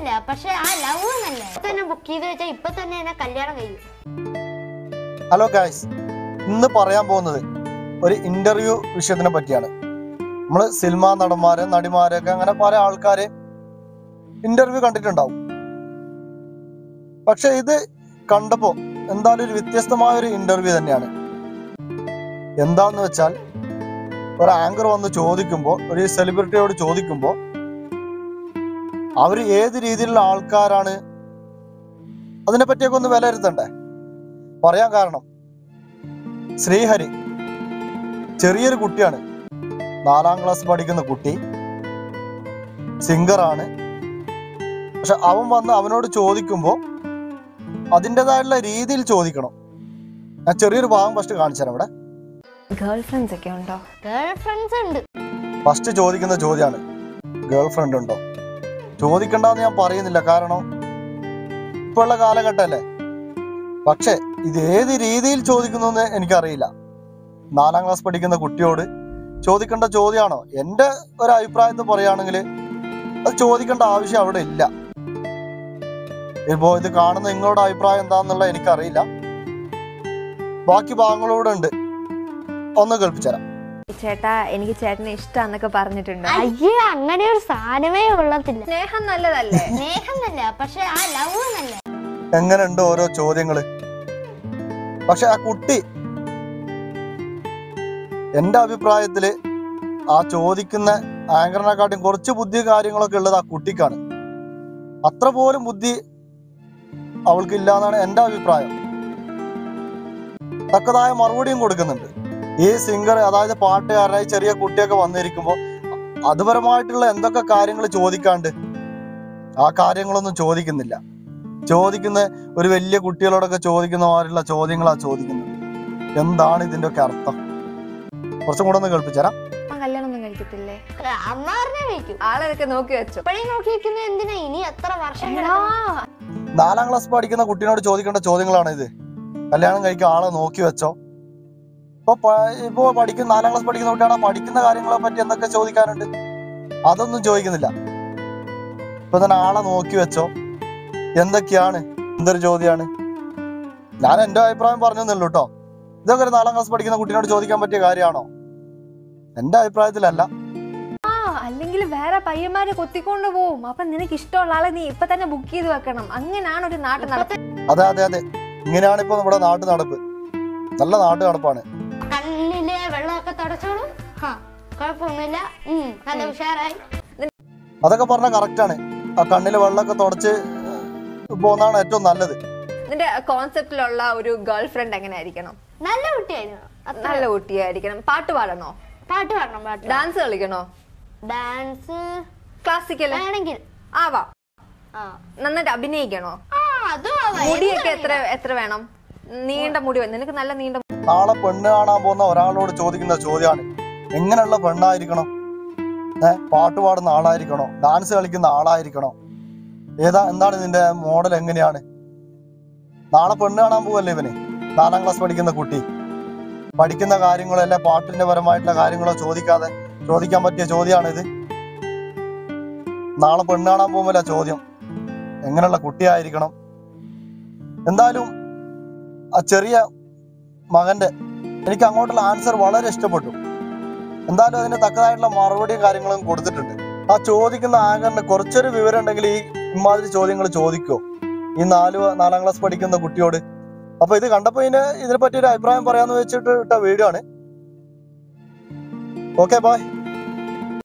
എന്നല്ല പക്ഷെ ആ ലവ് എന്നല്ല ഇപ്പൊ തന്നെ ബുക്ക് ചെയ്ത് വെച്ചാൽ ഇപ്പൊ തന്നെ എന്നെ കല്യാണം കഴിയും ഹലോ ഗായ്സ് ഇന്ന് പറയാൻ പോകുന്നത് ഒരു ഇന്റർവ്യൂ വിഷയത്തിനെ പറ്റിയാണ് നമ്മൾ സിനിമാ നടന്മാരെ നടിമാരെയൊക്കെ അങ്ങനെ പല ആൾക്കാരെ ഇന്റർവ്യൂ കണ്ടിട്ടുണ്ടാവും പക്ഷെ ഇത് കണ്ടപ്പോ എന്തായാലും ഒരു വ്യത്യസ്തമായ ഒരു ഇന്റർവ്യൂ തന്നെയാണ് എന്താന്ന് വെച്ചാൽ ഒരു ആങ്കർ വന്ന് ചോദിക്കുമ്പോൾ ഒരു സെലിബ്രിറ്റിയോട് ചോദിക്കുമ്പോൾ അവർ ഏത് രീതിയിലുള്ള ആൾക്കാരാണ് അതിനെ പറ്റിയൊക്കെ ഒന്ന് വിലയിരുത്തണ്ടേ പറയാൻ കാരണം ശ്രീഹരി ചെറിയൊരു കുട്ടിയാണ് നാലാം ക്ലാസ് പഠിക്കുന്ന കുട്ടി സിംഗറാണ് പക്ഷെ അവൻ വന്ന് അവനോട് ചോദിക്കുമ്പോൾ അതിൻ്റെതായുള്ള രീതിയിൽ ചോദിക്കണം ഞാൻ ചെറിയൊരു ഭാഗം ഫസ്റ്റ് കാണിച്ചു തരാം ഇവിടെ ഗേൾ ഫ്രണ്ട്സ് ഒക്കെ ഉണ്ടോ ഗേൾ ഫ്രണ്ട്സ് ഉണ്ട് ഫസ്റ്റ് ചോദിക്കുന്ന ചോദ്യമാണ് ഗേൾ ഫ്രണ്ട് ഉണ്ടോ ചോദിക്കണ്ടെന്ന് ഞാൻ പറയുന്നില്ല കാരണം ഇപ്പോഴുള്ള കാലഘട്ടമല്ലേ പക്ഷെ ഇത് ഏത് രീതിയിൽ ചോദിക്കുന്നു എന്ന് എനിക്കറിയില്ല നാലാം ക്ലാസ് പഠിക്കുന്ന കുട്ടിയോട് ചോദിക്കേണ്ട ചോദ്യമാണോ എൻ്റെ ഒരു അഭിപ്രായത്തിൽ പറയുകയാണെങ്കിൽ അത് ചോദിക്കേണ്ട ആവശ്യം അവിടെ ഇല്ല ഇപ്പോ ഇത് കാണുന്ന നിങ്ങളുടെ അഭിപ്രായം എന്താണെന്നുള്ള എനിക്കറിയില്ല ബാക്കി ഭാഗങ്ങളൂടെ ഉണ്ട് ഒന്ന് കേൾപ്പിച്ചുതരാം ചേട്ടാ എനിക്ക് ചേട്ടനെ ഇഷ്ടാന്നൊക്കെ പറഞ്ഞിട്ടുണ്ടോ അയ്യേ അങ്ങനെ ഒരു സാധനമേ ഉള്ളത്തില്ല സ്നേഹം നല്ലതല്ലേ സ്നേഹം എന്നല്ല പക്ഷെ ആ ലവ് എന്നല്ല എങ്ങനെയുണ്ട് ഓരോ ചോദ്യങ്ങള് പക്ഷെ ആ കുട്ടി എന്റെ അഭിപ്രായത്തില് ആ ചോദിക്കുന്ന ആങ്കറിനെക്കാട്ടും കുറച്ച് ബുദ്ധി കാര്യങ്ങളൊക്കെ ഉള്ളത് ആ കുട്ടിക്കാണ് അത്ര പോലും ബുദ്ധി അവൾക്ക് ഇല്ല എന്നാണ് എന്റെ അഭിപ്രായം തക്കതായ മറുപടിയും കൊടുക്കുന്നുണ്ട് ഈ സിംഗർ അതായത് പാട്ടുകാരനായി ചെറിയ കുട്ടിയൊക്കെ വന്നിരിക്കുമ്പോൾ അതുപരമായിട്ടുള്ള എന്തൊക്കെ കാര്യങ്ങൾ ചോദിക്കാണ്ട് ആ കാര്യങ്ങളൊന്നും ചോദിക്കുന്നില്ല ചോദിക്കുന്ന ഒരു വലിയ കുട്ടികളോടൊക്കെ ചോദിക്കുന്ന മാതിരിയുള്ള ചോദ്യങ്ങളാ ചോദിക്കുന്നത് എന്താണ് ഇതിന്റെ ഒക്കെ അർത്ഥം കുറച്ചും കൂടെ ഒന്ന് കേൾപ്പിച്ചരാം അമ്മ കല്യാണം ഒന്നും കഴിക്കത്തില്ലേ അമ്മ പറഞ്ഞേ വയ്ക്കും ആളൊക്കെ നോക്കി വെച്ചോ ഇപ്പഴേ നോക്കി വെക്കുന്നത് എന്തിനാ ഇനി എത്ര വർഷം എടാ, കിടക്കണം? നാലാം ക്ലാസ് പഠിക്കുന്ന കുട്ടീനോട് ചോദിക്കേണ്ട ചോദ്യങ്ങളാണ് ഇത് കല്യാണം കഴിക്കാൻ ആളെ നോക്കി വെച്ചോ ഇപ്പൊ പ- ഇപ്പൊ പഠിക്കുന്ന നാലാം ക്ലാസ് പഠിക്കുന്ന കുട്ടിയാണ് പഠിക്കുന്ന കാര്യങ്ങളെ പറ്റി എന്തൊക്കെ ചോദിക്കാനുണ്ട് അതൊന്നും ചോദിക്കുന്നില്ല ഇപ്പൊ തന്നെ ആളെ നോക്കി വെച്ചോ എന്തൊക്കെയാണ് എന്തൊരു ചോദ്യമാണ് ഞാൻ എന്റെ അഭിപ്രായം പറഞ്ഞെന്നുള്ളൂ കേട്ടോ ഇതൊക്കെ ഒരു നാലാം ക്ലാസ് പഠിക്കുന്ന കുട്ടീനോട് ചോദിക്കാൻ പറ്റിയ കാര്യമാണോ എന്റെ അഭിപ്രായത്തിലല്ല ആ അല്ലെങ്കിൽ വേറെ പയ്യന്മാരെ കൊത്തിക്കൊണ്ട് പോവും അപ്പൊ നിനക്ക് ഇഷ്ടമുള്ള ആളെ നീ ഇപ്പൊ തന്നെ ബുക്ക് ചെയ്ത് വെക്കണം അങ്ങനെയാണ് ഒരു നാട്ടു നടപ്പ് അതെ അതെ അതെ ഇങ്ങനെയാണ് ഇപ്പൊ നമ്മുടെ നാട്ടു നടപ്പ് നല്ല നാട്ടു നടപ്പാണ് കണ്ണിലെ വെള്ളമൊക്കെ തുടച്ചോളും ഹാ കുഴപ്പമൊന്നുമില്ല ഉം, നല്ല ഉഷാറായി അതൊക്കെ പറഞ്ഞാൽ കറക്റ്റാണ് ആ കണ്ണില് വെള്ളമൊക്കെ തുടച്ച് പോകുന്നതാണ് ഏറ്റവും നല്ലത് നിന്റെ കോൺസെപ്റ്റിലുള്ള ഒരു ഗേൾ ഫ്രണ്ട് എങ്ങനെ ആയിരിക്കണം നല്ല കുട്ടിയായിരുന്നു അത്ര നല്ല കുട്ടിയായിരിക്കണം പാട്ട് പാടണോ പാട്ട് പാടണം പാട്ട് ഡാൻസ് കളിക്കണോ ഡാൻസ് ക്ലാസിക്കൽ വേണമെങ്കിൽ ആവാം ആ നന്നായിട്ട് അഭിനയിക്കണോ ആ, അതും ആവാം. മുടിയൊക്കെ എന്തും എത്ര എത്ര വേണം നീണ്ട മുടി വേ- നിനക്ക് നല്ല നീണ്ട നാളെ പെണ്ണ് കാണാൻ പോകുന്ന ഒരാളോട് ചോദിക്കുന്ന ചോദ്യമാണ് എങ്ങനെയുള്ള പെണ്ണായിരിക്കണം ഏ പാട്ട് പാടുന്ന ആളായിരിക്കണോ ഡാൻസ് കളിക്കുന്ന ആളായിരിക്കണോ ഏതാ എന്താണ് ഇതിന്റെ മോഡൽ എങ്ങനെയാണ് നാളെ പെണ്ണ് കാണാൻ പോവല്ലേ ഇവന് നാലാം ക്ലാസ് പഠിക്കുന്ന കുട്ടി പഠിക്കുന്ന കാര്യങ്ങളോ അല്ലെ പാട്ടിന്റെ പരമായിട്ടുള്ള കാര്യങ്ങളോ ചോദിക്കാതെ ചോദിക്കാൻ പറ്റിയ ചോദ്യമാണ് ഇത് നാളെ പെണ്ണ് കാണാൻ പോകുമ്പോൾ ചോദ്യം എങ്ങനെയുള്ള കുട്ടിയായിരിക്കണം എന്തായാലും ആ ചെറിയ മകന്റെ എനിക്ക് അങ്ങോട്ടുള്ള ആൻസർ വളരെ ഇഷ്ടപ്പെട്ടു എന്തായാലും അതിന് തക്കതായിട്ടുള്ള മറുപടിയും കാര്യങ്ങളും കൊടുത്തിട്ടുണ്ട് ആ ചോദിക്കുന്ന ആങ്കറിന് കുറച്ചൊരു വിവരം ഉണ്ടെങ്കിൽ ഈ ഇമാതിരി ചോദ്യങ്ങൾ ചോദിക്കോ ഈ നാല് വ- നാലാം ക്ലാസ് പഠിക്കുന്ന കുട്ടിയോട് അപ്പൊ ഇത് കണ്ടപ്പോ ഇതിന് ഇതിനെ പറ്റി ഒരു അഭിപ്രായം പറയാന്ന് വെച്ചിട്ട് ഇട്ട വീഡിയോ ആണ് ഓക്കെ ബായ്